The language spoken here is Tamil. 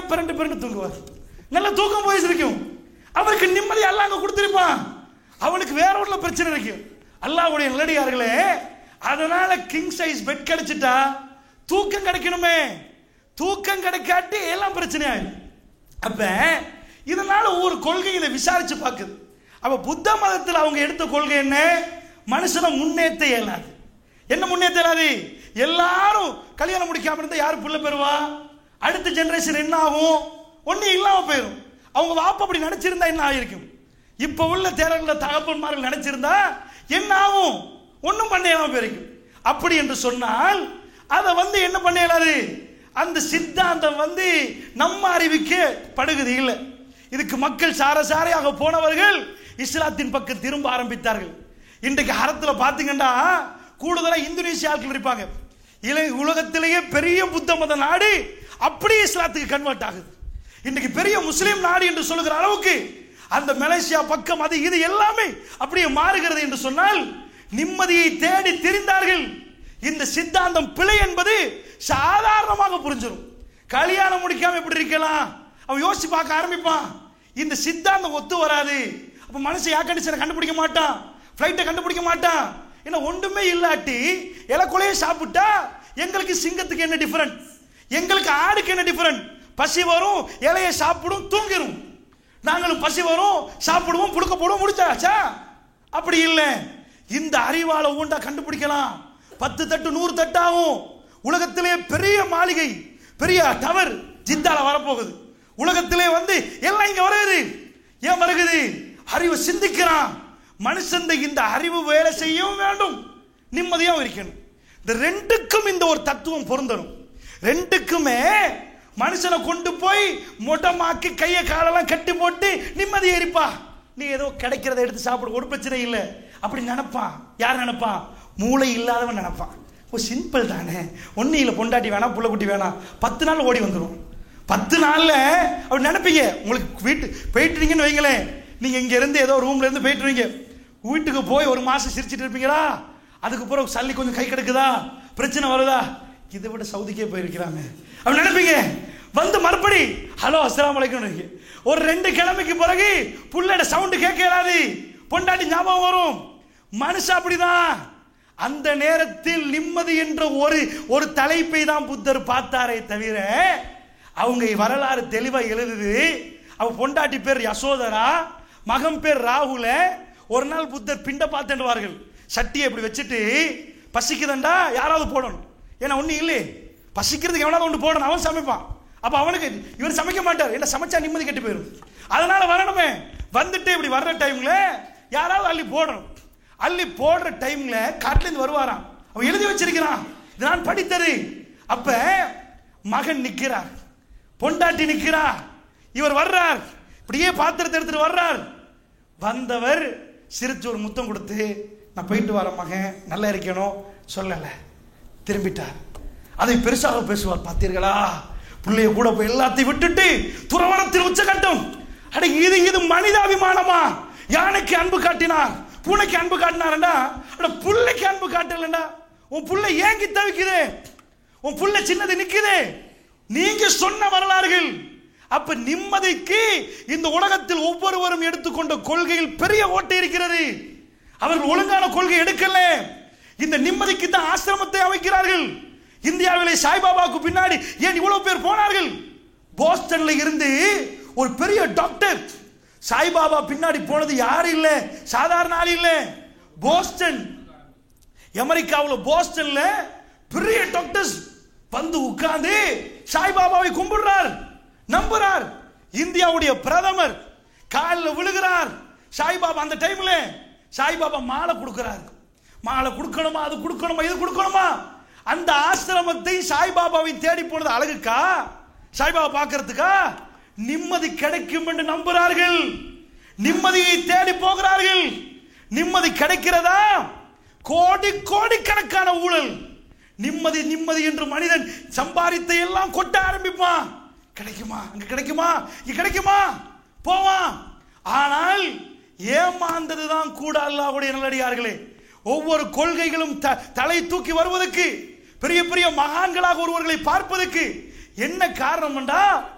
பிறண்டு பிறண்டு தூங்குவார் நல்ல தூக்கம் போயிருக்கும் அவருக்கு நிம்மதி அல்லாஹ் அங்க கொடுத்திருப்பான் அவனுக்கு வேற உள்ள பிரச்சனை இருக்கும் அல்லாஹ்வுடைய நல்லடியார்களே அதனால கிங் சைஸ் பெட் கிடைச்சிட்டா தூக்கம் கிடைக்கணுமே தூக்கம் கிடைக்காட்டி எல்லாம் பிரச்சனையாயிடும் அப்ப இதனால ஒவ்வொரு கொள்கை இதை விசாரிச்சு பார்க்குது அப்ப புத்த மதத்தில் அவங்க எடுத்த கொள்கை என்ன மனுஷனை முன்னேற்ற இயலாது என்ன முன்னேற்ற இயலாது எல்லாரும் கல்யாணம் முடிக்காம இருந்தா யாரு புள்ள பெறுவா அடுத்த ஜெனரேஷன் என்ன ஆகும் ஒண்ணு இல்லாம போயிடும் அவங்க வாப்பா அப்படி நினைச்சிருந்தா என்ன ஆகிருக்கும் இப்ப உள்ள தேரர்கள தகப்பன்மார்கள் நினைச்சிருந்தா என்ன ஆகும் ஒன்றும் பண்ண இயலாம போயிருக்கும் அப்படி என்று சொன்னால் அதை வந்து என்ன பண்ண இயலாது அந்த சித்தாந்தம் வந்து நம்ம அறிவுக்கு படுகுது இல்லை இதுக்கு மக்கள் சாரசாரையாக போனவர்கள் இஸ்லாத்தின் பக்கம் திரும்ப ஆரம்பித்தார்கள் இன்றைக்கு அறத்துல பாத்தீங்கன்னா கூடுதலா இந்தோனேசிய ஆட்கள் இருப்பாங்க இலை உலகத்திலேயே பெரிய புத்த மத நாடு அப்படியே இஸ்லாத்துக்கு கன்வெர்ட் ஆகுது இன்னைக்கு பெரிய முஸ்லீம் நாடு என்று சொல்லுகிற அளவுக்கு அந்த மலேசியா பக்கம் அது இது எல்லாமே அப்படியே மாறுகிறது என்று சொன்னால் நிம்மதியை தேடி திரிந்தார்கள் இந்த சித்தாந்தம் பிழை என்பது சாதாரணமாக புரிஞ்சிடும் கல்யாணம் முடிக்காம எப்படி இருக்கலாம் அவன் யோசிச்சு பார்க்க ஆரம்பிப்பான் இந்த சித்தாந்தம் ஒத்து வராது அப்ப மனுஷன் ஏர் கண்டிஷனை கண்டுபிடிக்க மாட்டான் ஃப்ளைட்டை கண்டுபிடிக்க மாட்டான் ஏன்னா ஒன்றுமே இல்லாட்டி இலக்குலையே சாப்பிட்டா எங்களுக்கு சிங்கத்துக்கு என்ன டிஃபரண்ட் எங்களுக்கு ஆடுக்கு என்ன டிஃபரண்ட் பசி வரும் இலையை சாப்பிடும் தூங்கிரும் நாங்களும் பசி வரும் சாப்பிடுவோம் புடுக்க போடுவோம் முடிச்சாச்சா அப்படி இல்லை இந்த அறிவால ஊண்டா கண்டுபிடிக்கலாம் பத்து தட்டு நூறு தட்டு ஆகும் உலகத்திலே பெரிய மாளிகை பெரிய டவர் ஜித்தால வரப்போகுது உலகத்திலே வந்து எல்லாம் இங்க வருகுது ஏன் வருகுது அறிவு சிந்திக்கிறான் மனுஷன் இந்த அறிவு வேலை செய்யவும் வேண்டும் நிம்மதியாகவும் இருக்கணும் இந்த ரெண்டுக்கும் இந்த ஒரு தத்துவம் பொருந்தணும் ரெண்டுக்குமே மனுஷனை கொண்டு போய் மொட்டமாக்கி கையை காலெல்லாம் கட்டி போட்டு நிம்மதி இருப்பா நீ ஏதோ கிடைக்கிறத எடுத்து சாப்பிடு ஒரு பிரச்சனை இல்லை அப்படி நினைப்பான் யார் நினைப்பான் மூளை இல்லாதவன் நினைப்பான் ஓ சிம்பிள் தானே ஒன்றும் இல்லை பொண்டாட்டி வேணாம் புள்ள குட்டி வேணாம் பத்து நாள் ஓடி வந்துடும் பத்து நாள்ல அப்படி நினைப்பீங்க உங்களுக்கு வீட்டு போயிட்டுறீங்கன்னு வைங்களேன் நீங்க இங்க இருந்து ஏதோ ரூம்ல இருந்து போயிட்டுருவீங்க வீட்டுக்கு போய் ஒரு மாசம் சிரிச்சிட்டு இருப்பீங்களா அதுக்கு பிறகு சல்லி கொஞ்சம் கை கிடக்குதா பிரச்சனை வருதா இதை விட சவுதிக்கே போயிருக்கிறாங்க அப்படி நினைப்பீங்க வந்து மறுபடி ஹலோ அஸ்ஸலாமு அலைக்கும் ஒரு ரெண்டு கிழமைக்கு பிறகு புள்ளட சவுண்டு கேட்க இயலாது பொண்டாட்டி ஞாபகம் வரும் மனுஷன் அப்படிதான் அந்த நேரத்தில் நிம்மதி என்ற ஒரு ஒரு தலைப்பை தான் புத்தர் பார்த்தாரே தவிர அவங்க வரலாறு தெளிவா எழுதுது அவ பொண்டாட்டி பேர் யசோதரா மகன் பேர் ராகுல ஒரு நாள் புத்தர் பிண்ட பார்த்துடுவார்கள் சட்டியை இப்படி வச்சுட்டு பசிக்குதண்டா யாராவது போடணும் ஏன்னா ஒன்றும் இல்லை பசிக்கிறதுக்கு எவனாவது ஒன்று போடணும் அவன் சமைப்பான் அப்ப அவனுக்கு இவர் சமைக்க மாட்டார் என்ன சமைச்சா நிம்மதி கெட்டு போயிடும் அதனால வரணுமே வந்துட்டு இப்படி வர்ற டைம்ல யாராவது அள்ளி போடணும் அள்ளி போடுற டைம்ல காட்டுலேருந்து வருவாராம் அவன் எழுதி வச்சிருக்கிறான் இது நான் படித்தது அப்ப மகன் நிற்கிறார் பொண்டாட்டி நிற்கிறார் இவர் வர்றார் இப்படியே பாத்திரத்தை எடுத்துட்டு வர்றார் வந்தவர் சிரிச்சு ஒரு முத்தம் கொடுத்து நான் போயிட்டு வரேன் மகன் நல்லா இருக்கணும் சொல்லலை திரும்பிட்டார் அதை பெருசாக பேசுவார் பார்த்தீர்களா பிள்ளைய கூட போய் எல்லாத்தையும் விட்டுட்டு துறவரத்தில் உச்சகட்டம் அட இது இது மனிதாபிமானமா யானைக்கு அன்பு காட்டினார் பூனைக்கு அன்பு காட்டினார்டா அட புள்ளைக்கு அன்பு காட்டலண்டா உன் புள்ள ஏங்கி தவிக்குது உன் புள்ள சின்னது நிக்குது நீங்க சொன்ன வரலாறுகள் அப்ப நிம்மதிக்கு இந்த உலகத்தில் ஒவ்வொருவரும் எடுத்துக்கொண்ட கொள்கையில் பெரிய ஓட்டை இருக்கிறது அவர்கள் ஒழுங்கான கொள்கை எடுக்கல இந்த நிம்மதிக்கு தான் ஆசிரமத்தை அமைக்கிறார்கள் இந்தியாவிலே சாய்பாபாவுக்கு பின்னாடி ஏன் இவ்வளவு பேர் போனார்கள் போஸ்டன்ல இருந்து ஒரு பெரிய டாக்டர் சாய்பாபா பின்னாடி போனது யாரும் இல்ல சாதாரண ஆள் இல்ல போஸ்டன் அமெரிக்காவில் போஸ்டன்ல பெரிய டாக்டர்ஸ் வந்து உட்கார்ந்து சாய்பாபாவை கும்பிடுறார் நம்புறார் இந்தியாவுடைய பிரதமர் காலில் விழுகிறார் சாய்பாபா அந்த டைம்ல சாய்பாபா மாலை கொடுக்கிறார் மாலை கொடுக்கணுமா அது கொடுக்கணுமா இது கொடுக்கணுமா அந்த ஆசிரமத்தை சாய்பாபாவை தேடி போனது அழகுக்கா சாய்பாபா பார்க்கறதுக்கா நிம்மதி கிடைக்கும் என்று நம்புகிறார்கள் நிம்மதியை தேடி போகிறார்கள் நிம்மதி கிடைக்கிறதா கோடி கோடிக்கணக்கான ஊழல் நிம்மதி நிம்மதி என்று மனிதன் சம்பாதித்த எல்லாம் கொட்ட ஆரம்பிப்பான் கிடைக்குமா அங்க கிடைக்குமா இங்க கிடைக்குமா போவான் ஆனால் ஏமாந்ததுதான் கூட அல்லாஹ்வுடைய நல்லடியார்களே ஒவ்வொரு கொள்கைகளும் த- தலை தூக்கி வருவதற்கு பெரிய பெரிய மகான்களாக ஒருவர்களை பார்ப்பதற்கு என்ன காரணம் என்றா